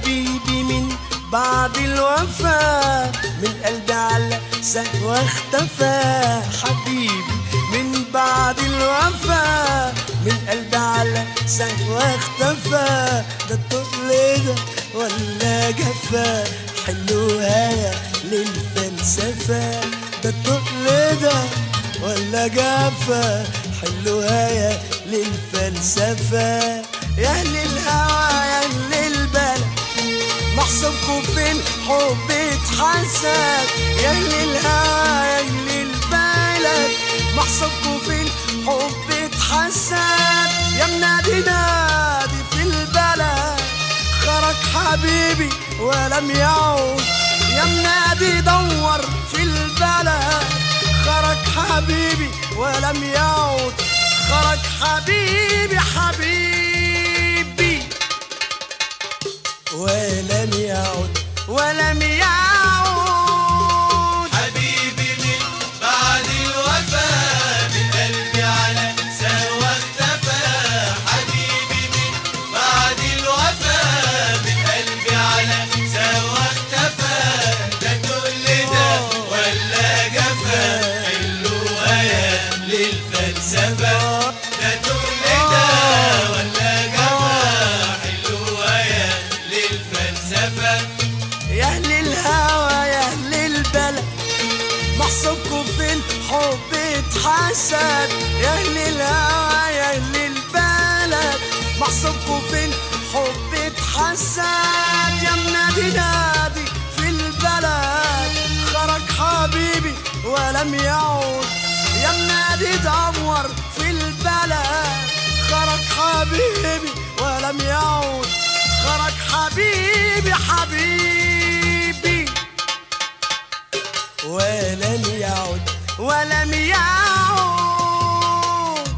حبيبي من بعد الوفاة من قلبي على سهوة اختفى حبيبي من بعد الوفاة من قلبي على سهوة اختفى ده الطفل ده ولا جفا حلوها للفلسفة ده الطفل ده ولا جفا حلوها للفلسفة يا أهل الهوى يا أهل البلد محسوبكوا في الحب اتحسد يا أهل الهوى يا أهل البلد محسوبكوا في الحب اتحسد يا منادي نادي في البلد خرج حبيبي ولم يعود يا منادي دور في البلد خرج حبيبي ولم يعود خرج حبيبي حبيبي ولم يعود ولم يعود حبيبي من بعد الوفاة من قلبي على سوا اختفى حبيبي من بعد الوفاة من قلبي على سوا اختفى ده كل ده ولا جفا حلوة يا للفلسفة ده كل ده ولا جفا حلوة يا للفلسفة يا اهل الهوى يا اهل البلد محسوبكوا في الحب اتحسد يا اهل الهوى يا اهل البلد محسوبكوا في الحب اتحسد يا منادي نادي في البلد خرج حبيبي ولم يعود يا منادي دور في البلد خرج حبيبي ولم يعود خرج حبيبي حبيبي ولم يعد ولم يعود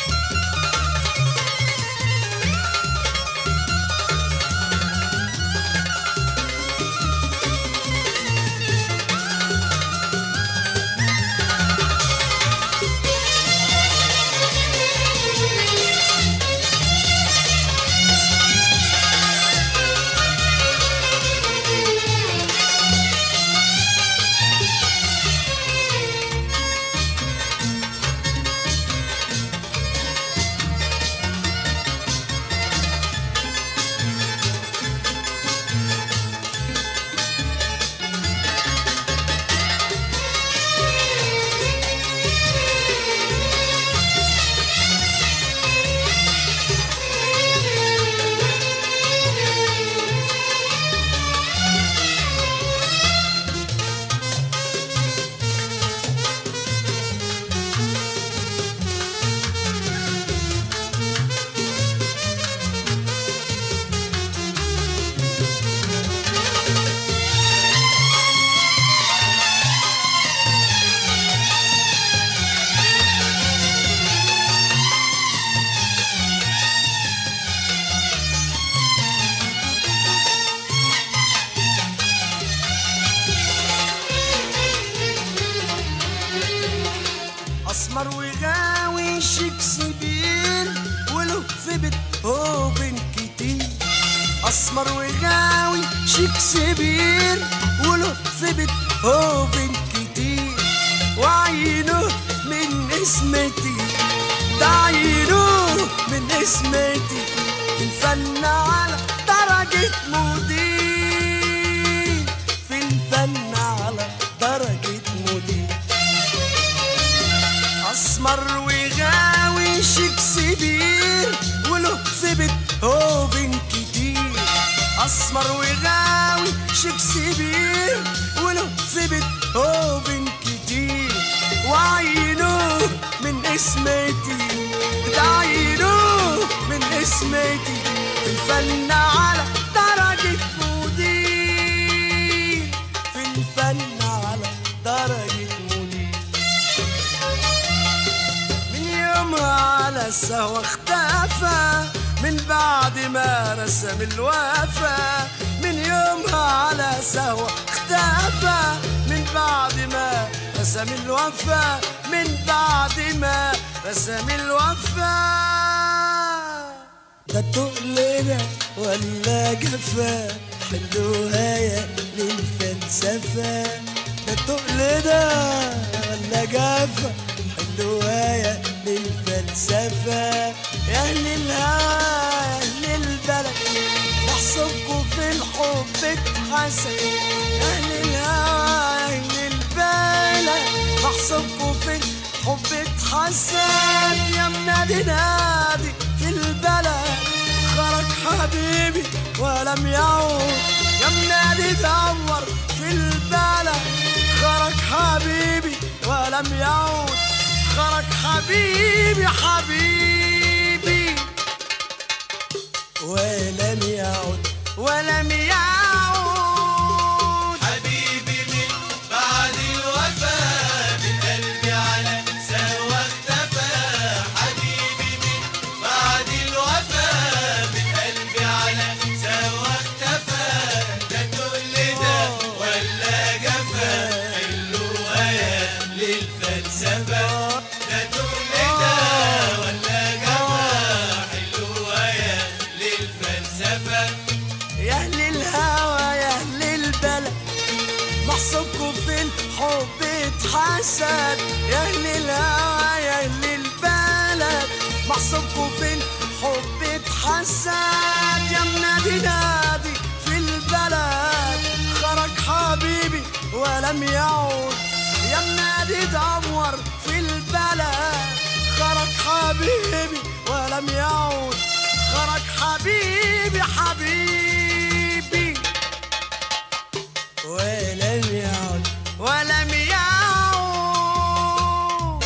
اسمر وغاوي شكسبير وله في بيتهوفن كتير اسمر وغاوي شكسبير وله في بيتهوفن كتير وعينه من اسمتي ده عينه من اسمتي في الفن على درجة مدير في الفن على درجة مدير اسمر وغاوي شكسبير وله في بيتهوفن كتير اسمر وغاوي شكسبير وله في بيتهوفن كتير وعينه من اسمتي ده عينه من اسمتي في الفن على درجة مدير في الفن على درجة مدير من يومها على السهوة اختفى من بعد ما رسم الوفا من يومها على سهوة اختفى من بعد ما رسم الوفا من بعد ما رسم الوفا ده تقل ده ولا جفا حلوها يا للفلسفة ده تقل ده ولا جافة حلوها يا للفلسفة يا أهل الهوى يا أهل البلد نحسبكوا في الحب اتحسن يا أهل الهوى يا أهل البلد نحسبكوا في الحب اتحسن يا منادي نادي في البلد خرج حبيبي ولم يعود يا منادي دور في البلد خرج حبيبي ولم يعود خرج حبيبي حبيبي ولم يعود ولم يعود حبيبي من بعد الوفاة من قلبي على سوا اختفى حبيبي من بعد الوفاة من قلبي على سوا اختفى ده كل ده ولا جفا حلوها يا للفلسفة ده كل ده ولا جفا حلوها يا للفلسفة يا اهل الهوى يا اهل البلد محسوبكم في الحب اتحسد يا اهل الهوى يا اهل البلد محسوبكم في الحب اتحسد يا منادي نادي في البلد خرج حبيبي ولم يعود يا منادي دور في البلد خرج حبيبي ولم يعود خرج حبيبي حبيبي ولم يعد ولم يعود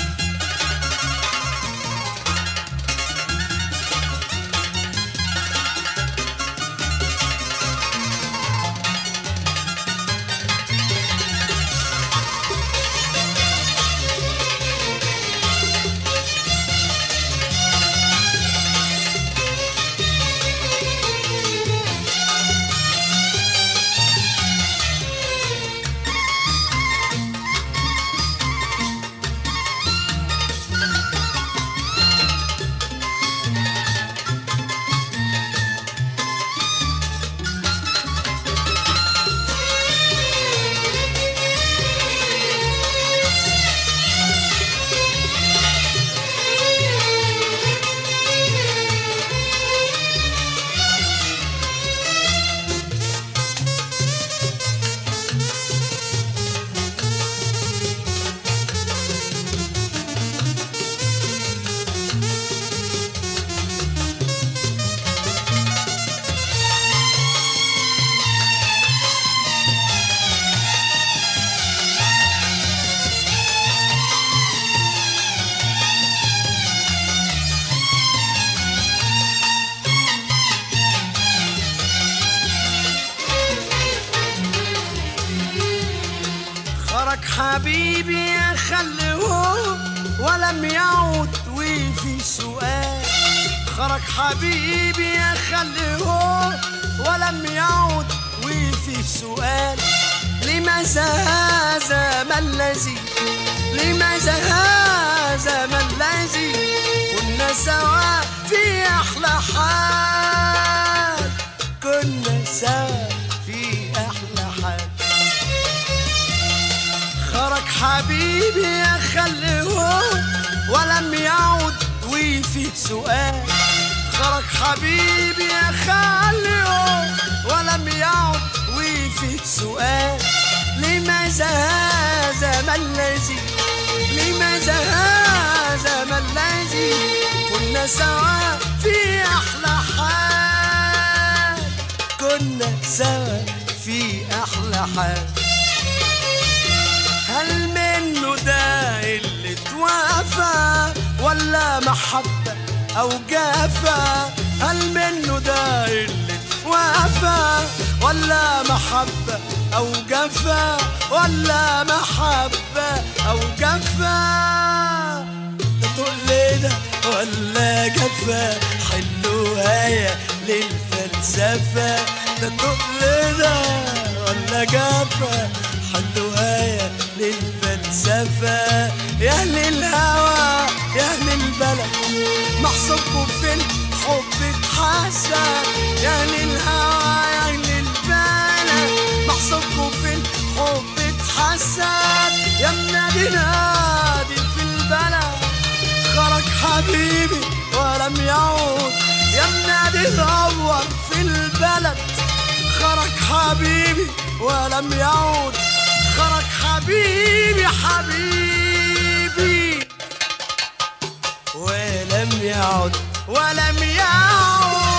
خرج حبيبي يا خلوه ولم يعود وفي سؤال خرج حبيبي يا خلوه ولم يعود وفي سؤال لماذا هذا ما الذي لماذا هذا ما الذي كنا سوا في أحلى حال كنا سوا في أحلى حال خرج حبيبي يا خلوه ولم يعود وفي سؤال خرج حبيبي يا خلوه ولم يعود وفي سؤال لماذا هذا ما الذي لماذا هذا ما الذي كنا سوا في أحلى حال كنا سوا في أحلى حال هل منه ده اللي توافى ولا محبة أو جافة هل منه ده اللي توافى ولا محبة أو جافة ولا محبة أو جافة ده تقول ده ولا جافة حلوها يا للفلسفة ده تقول ده ولا جافة حلوها يا للفلسفة يا أهل الهوى يا أهل البلد محسوبكم في الحب اتحسن يا أهل الهوى يا أهل البلد ينادي في البلد خرج حبيبي ولم يعود يا منادي دور في البلد خرج حبيبي ولم يعود خرج حبيبي حبيبي ولم يعد ولم يعد